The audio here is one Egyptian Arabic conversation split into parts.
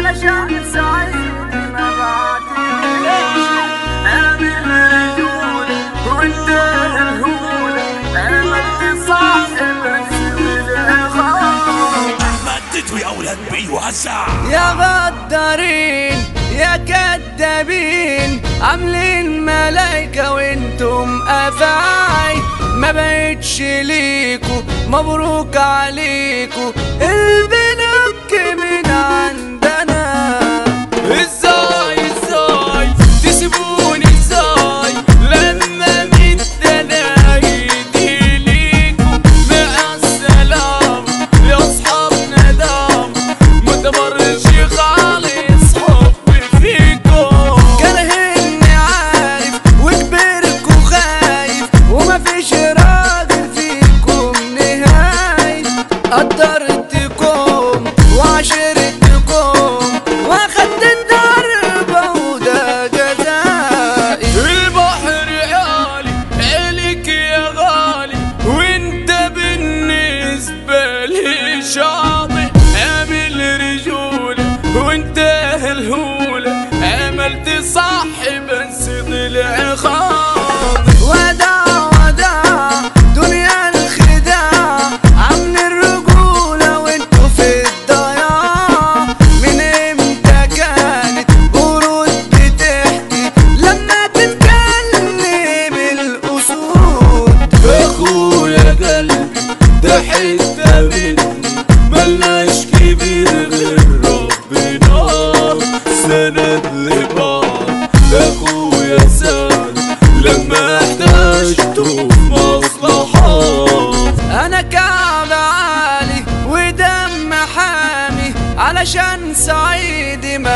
علشان سعيد ما بعتليش قابل رجولة وانت الهولة عملت صاحب الخوف مددوا يا اولاد بيوزع يا غدارين يا كدابين عاملين ملايكة وانتم افاعي ما بقتش ليكوا مبروك عليكوا البنك من عندنا ازاي ازاي تسيبوني ازاي لما مدنا ايدي ليكوا مع السلامة يا اصحابنا دام متبرش خالص حبي فيكم كرهني عارف وكبرك وخايف وما فيش راجل فيكم نهاية قدرتكم وعشرتكم واخدت الضربة وده جزائي البحر عالي عليك يا غالي وانت بالنسبة لي شاطئ عامل رجولة وانت الهولة عملت صح بس طلع خاطئ وداع وداع دنيا الخداع عم الرجولة وانتو في الضياع من امتى كانت ورود بتحكي لما تتكلم الاسود اخويا قلبي ده حتة مني ملناش كبير غير ربنا سند لبعض اخويا سند لما احتاجته في مصلحات انا كعب عالي ودم حامي علشان سعيدي ما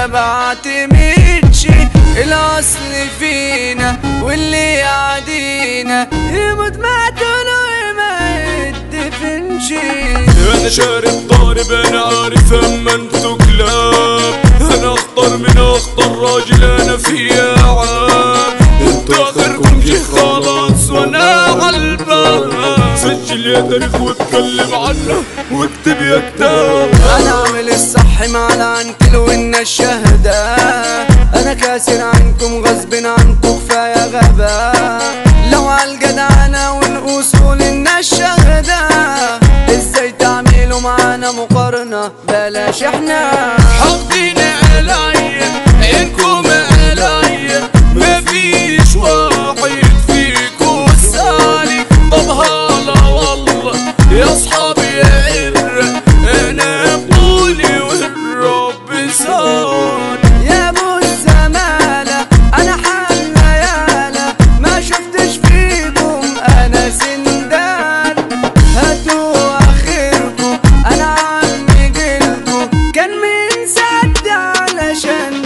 بعتمدش الاصل فينا واللي يعدينا يموت ما تقولوا ما يدفنش انا شارب ضارب انا عارف اما انتو كلاب انا اخطر من اخطر راجل انا في عاب انتو اخركم جه خلاص وانا عالباب سجل يا تاريخ واتكلم عنه واكتب يا كتاب انا عامل الصح مع العنكل وان الشهداء انا كاسر عنكم غصب عنكم كفايه غباء لو عالجدعنة والاصول ان الشهداء ازاي تعملوا معانا مقارنة بلاش احنا حاطين عليا عينكم عليا مفيش واحد فيكم سالك طب هلا والله يا اصحابي يا عرة انا بطولي والرب سان يا ابو الزمالة انا حالة يالا ما شفتش فيكم انا سندان هاتوا اخركم انا عمي جيلكم كان من سد علشان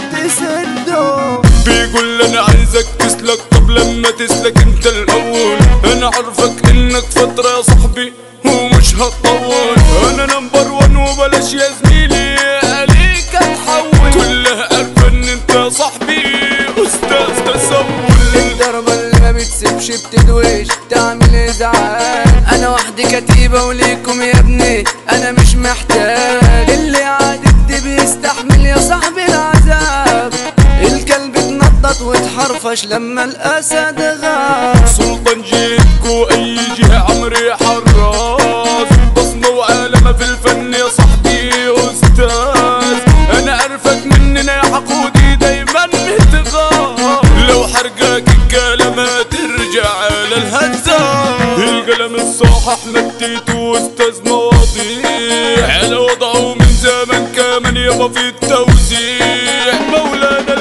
تسدوا بيقول لي انا عايزك تسلك طب لما تسلك انت الاول انا عارفك انك فترة يا صاحبي ومش هتطول انا نمبر وان وبلاش يا زميلي عليك اتحول كلها عارفة ان انت يا صاحبي استاذ تسول الضربة اللي ما بتسيبش بتدويش تعمل ازعاج انا وحدي كتيبة وليكم يا ابني انا مش محتاج اللي عادت بيستحمل يا صاحبي العذاب الكلب اتنطط واتحرفش لما الاسد غاب سلطان جيتكو اي جهة عمري حراس بصمة وعالمة في الفن يا صاحبي استاذ انا عارفك مننا يا حقودي دايما متغاب لو حرقك الكلمة ترجع للهزام القلم الصاحح مديته استاذ مواضيع على وضعه من زمن كامل يابا في التوزيع مولانا